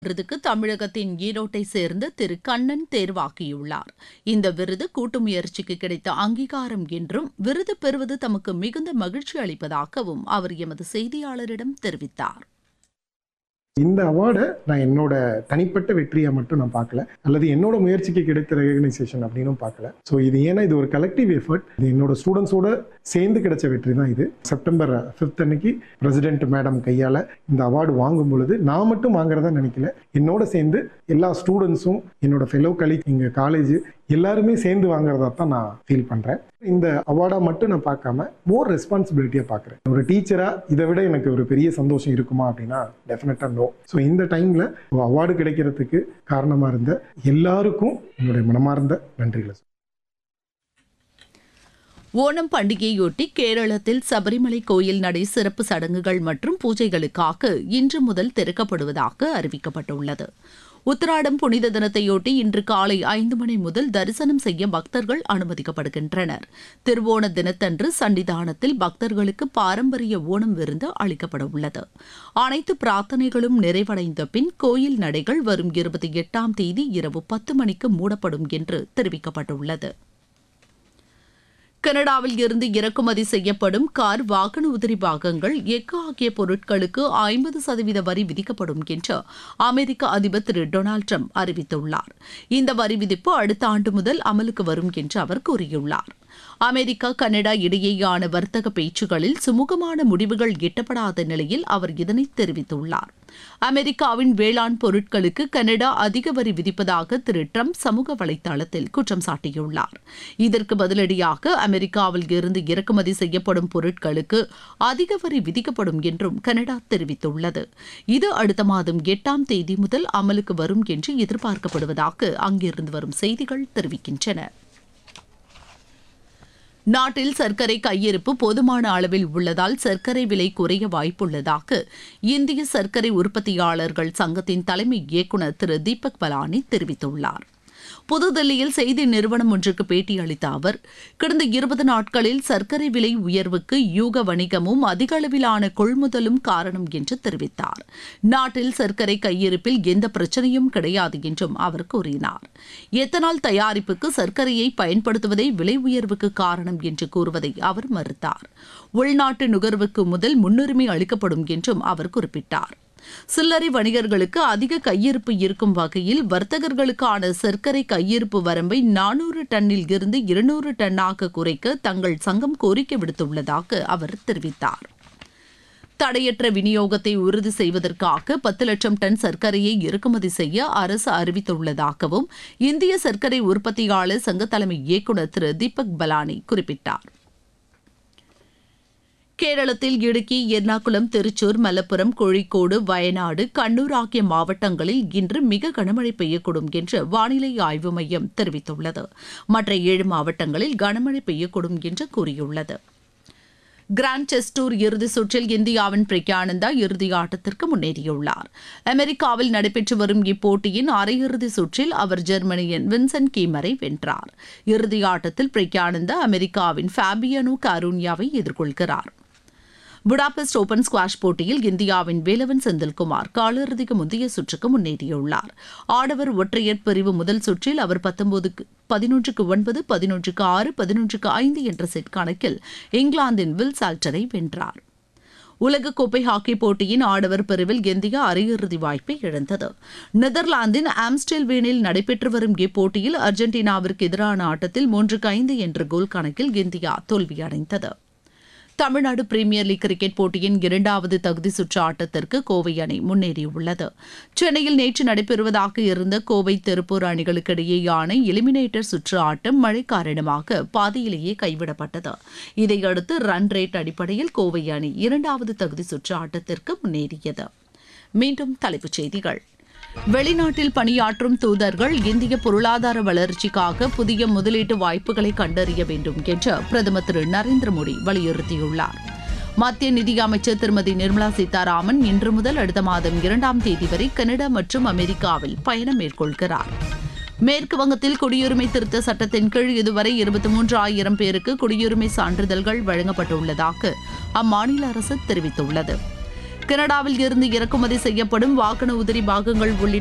விருதுக்கு தமிழகத்தின் ஈரோட்டை சேர்ந்த திரு கண்ணன் தேர்வாகியுள்ளார் இந்த விருது கூட்டு முயற்சிக்கு கிடைத்த அங்கீகாரம் என்றும் விருது பெறுவது தமக்கு மிகுந்த மகிழ்ச்சி அளிப்பதாகவும் அவர் எமது செய்தியாளரிடம் தெரிவித்தார் இந்த அவார்டை நான் என்னோட தனிப்பட்ட வெற்றியை மட்டும் நான் பார்க்கல அல்லது என்னோட முயற்சிக்கு கிடைத்த ரெகனைசேஷன் அப்படின்னும் பார்க்கல ஸோ இது ஏன்னா இது ஒரு கலெக்டிவ் எஃபர்ட் இது என்னோட ஸ்டூடெண்ட்ஸோட சேர்ந்து கிடைச்ச வெற்றி தான் இது செப்டம்பர் ஃபிஃப்த் அன்னைக்கு பிரசிடென்ட் மேடம் கையால் இந்த அவார்டு வாங்கும் பொழுது நான் மட்டும் வாங்குறதா நினைக்கல என்னோட சேர்ந்து எல்லா ஸ்டூடெண்ட்ஸும் என்னோட ஃபெலோ கலி எங்கள் காலேஜ் எல்லாருமே சேர்ந்து வாங்குறதா தான் நான் ஃபீல் பண்ணுறேன் இந்த அவார்டா மட்டும் நான் பார்க்காம மோர் ரெஸ்பான்சிபிலிட்டியாக பார்க்குறேன் ஒரு டீச்சராக இதை விட எனக்கு ஒரு பெரிய சந்தோஷம் இருக்குமா அப்படின்னா டெஃபினட்டாக நோ ஸோ இந்த டைமில் அவார்டு கிடைக்கிறதுக்கு காரணமாக இருந்த எல்லாருக்கும் என்னுடைய மனமார்ந்த நன்றிகளை ஓணம் பண்டிகையொட்டி கேரளத்தில் சபரிமலை கோயில் நடை சிறப்பு சடங்குகள் மற்றும் பூஜைகளுக்காக இன்று முதல் திறக்கப்படுவதாக அறிவிக்கப்பட்டுள்ளது உத்தராடம் புனித தினத்தையொட்டி இன்று காலை ஐந்து மணி முதல் தரிசனம் செய்ய பக்தர்கள் அனுமதிக்கப்படுகின்றனர் திருவோண தினத்தன்று சன்னிதானத்தில் பக்தர்களுக்கு பாரம்பரிய ஓணம் விருந்து அளிக்கப்பட உள்ளது அனைத்து பிரார்த்தனைகளும் நிறைவடைந்த பின் கோயில் நடைகள் வரும் இருபத்தி எட்டாம் தேதி இரவு பத்து மணிக்கு மூடப்படும் என்று தெரிவிக்கப்பட்டுள்ளது கனடாவில் இருந்து இறக்குமதி செய்யப்படும் கார் வாகன உதிரி பாகங்கள் எஃகு ஆகிய பொருட்களுக்கு ஐம்பது சதவீத வரி விதிக்கப்படும் என்று அமெரிக்க அதிபர் திரு டொனால்டு ட்ரம்ப் அறிவித்துள்ளார் இந்த வரி விதிப்பு அடுத்த ஆண்டு முதல் அமலுக்கு வரும் என்று அவர் கூறியுள்ளார் அமெரிக்கா கனடா இடையேயான வர்த்தக பேச்சுகளில் சுமூகமான முடிவுகள் எட்டப்படாத நிலையில் அவர் இதனை தெரிவித்துள்ளார் அமெரிக்காவின் வேளாண் பொருட்களுக்கு கனடா அதிக வரி விதிப்பதாக திரு ட்ரம்ப் சமூக வலைதளத்தில் குற்றம் சாட்டியுள்ளார் இதற்கு பதிலடியாக அமெரிக்காவில் இருந்து இறக்குமதி செய்யப்படும் பொருட்களுக்கு அதிக வரி விதிக்கப்படும் என்றும் கனடா தெரிவித்துள்ளது இது அடுத்த மாதம் எட்டாம் தேதி முதல் அமலுக்கு வரும் என்று எதிர்பார்க்கப்படுவதாக அங்கிருந்து வரும் செய்திகள் தெரிவிக்கின்றன நாட்டில் சர்க்கரை கையிருப்பு போதுமான அளவில் உள்ளதால் சர்க்கரை விலை குறைய வாய்ப்புள்ளதாக இந்திய சர்க்கரை உற்பத்தியாளர்கள் சங்கத்தின் தலைமை இயக்குநர் திரு தீபக் பலானி தெரிவித்துள்ளார் புதுதில்லியில் செய்தி நிறுவனம் ஒன்றுக்கு பேட்டியளித்த அவர் கடந்த இருபது நாட்களில் சர்க்கரை விலை உயர்வுக்கு யூக வணிகமும் அதிக அளவிலான கொள்முதலும் காரணம் என்று தெரிவித்தார் நாட்டில் சர்க்கரை கையிருப்பில் எந்த பிரச்சனையும் கிடையாது என்றும் அவர் கூறினார் எத்தனால் தயாரிப்புக்கு சர்க்கரையை பயன்படுத்துவதே விலை உயர்வுக்கு காரணம் என்று கூறுவதை அவர் மறுத்தார் உள்நாட்டு நுகர்வுக்கு முதல் முன்னுரிமை அளிக்கப்படும் என்றும் அவர் குறிப்பிட்டார் சில்லறை வணிகர்களுக்கு அதிக கையிருப்பு இருக்கும் வகையில் வர்த்தகர்களுக்கான சர்க்கரை கையிருப்பு வரம்பை நானூறு டன்னில் இருந்து இருநூறு டன்னாக குறைக்க தங்கள் சங்கம் கோரிக்கை விடுத்துள்ளதாக அவர் தெரிவித்தார் தடையற்ற விநியோகத்தை உறுதி செய்வதற்காக பத்து லட்சம் டன் சர்க்கரையை இறக்குமதி செய்ய அரசு அறிவித்துள்ளதாகவும் இந்திய சர்க்கரை உற்பத்தியாளர் சங்க தலைமை இயக்குநர் திரு தீபக் பலானி குறிப்பிட்டார் கேரளத்தில் இடுக்கி எர்ணாகுளம் திருச்சூர் மலப்புரம் கோழிக்கோடு வயநாடு கண்ணூர் ஆகிய மாவட்டங்களில் இன்று மிக கனமழை பெய்யக்கூடும் என்று வானிலை ஆய்வு மையம் தெரிவித்துள்ளது மற்ற ஏழு மாவட்டங்களில் கனமழை பெய்யக்கூடும் என்று கூறியுள்ளது கிராண்ட் செஸ் டூர் இறுதிச் சுற்றில் இந்தியாவின் பிரக்யானந்தா இறுதி ஆட்டத்திற்கு முன்னேறியுள்ளார் அமெரிக்காவில் நடைபெற்று வரும் இப்போட்டியின் அரையிறுதி சுற்றில் அவர் ஜெர்மனியின் வின்சென்ட் கீமரை வென்றார் இறுதி ஆட்டத்தில் பிரக்யானந்தா அமெரிக்காவின் ஃபேபியனோ காரூன்யாவை எதிர்கொள்கிறார் புடாபெஸ்ட் ஓபன் ஸ்குவாஷ் போட்டியில் இந்தியாவின் வேலவன் செந்தில்குமார் காலிறுதிக்கு முந்தைய சுற்றுக்கு முன்னேறியுள்ளார் ஆடவர் ஒற்றையர் பிரிவு முதல் சுற்றில் அவர் பத்தொன்பதுக்கு பதினொன்றுக்கு ஒன்பது பதினொன்றுக்கு ஆறு பதினொன்றுக்கு ஐந்து என்ற செட் கணக்கில் இங்கிலாந்தின் வில் சால்டரை வென்றார் உலகக்கோப்பை ஹாக்கி போட்டியின் ஆடவர் பிரிவில் இந்தியா அரையிறுதி வாய்ப்பை இழந்தது நெதர்லாந்தின் ஆம்ஸ்டெல்வேனில் நடைபெற்று வரும் இப்போட்டியில் அர்ஜென்டினாவிற்கு எதிரான ஆட்டத்தில் மூன்றுக்கு ஐந்து என்ற கோல் கணக்கில் இந்தியா தோல்வியடைந்தது தமிழ்நாடு பிரீமியர் லீக் கிரிக்கெட் போட்டியின் இரண்டாவது தகுதி சுற்று ஆட்டத்திற்கு கோவை அணி முன்னேறியுள்ளது சென்னையில் நேற்று நடைபெறுவதாக இருந்த கோவை திருப்பூர் அணிகளுக்கிடையேயான எலிமினேட்டர் சுற்று ஆட்டம் மழை காரணமாக பாதியிலேயே கைவிடப்பட்டது இதையடுத்து ரன் ரேட் அடிப்படையில் கோவை அணி இரண்டாவது தகுதி சுற்று ஆட்டத்திற்கு முன்னேறியது மீண்டும் தலைப்புச் செய்திகள் வெளிநாட்டில் பணியாற்றும் தூதர்கள் இந்திய பொருளாதார வளர்ச்சிக்காக புதிய முதலீட்டு வாய்ப்புகளை கண்டறிய வேண்டும் என்று பிரதமர் திரு நரேந்திர மோடி வலியுறுத்தியுள்ளார் மத்திய நிதியமைச்சர் திருமதி நிர்மலா சீதாராமன் இன்று முதல் அடுத்த மாதம் இரண்டாம் தேதி வரை கனடா மற்றும் அமெரிக்காவில் பயணம் மேற்கொள்கிறார் மேற்கு வங்கத்தில் குடியுரிமை திருத்த சட்டத்தின் கீழ் இதுவரை இருபத்தி மூன்று ஆயிரம் பேருக்கு குடியுரிமை சான்றிதழ்கள் வழங்கப்பட்டுள்ளதாக அம்மாநில அரசு தெரிவித்துள்ளது கனடாவில் இருந்து இறக்குமதி செய்யப்படும் வாகன உதிரி பாகங்கள் உள்ளிட்ட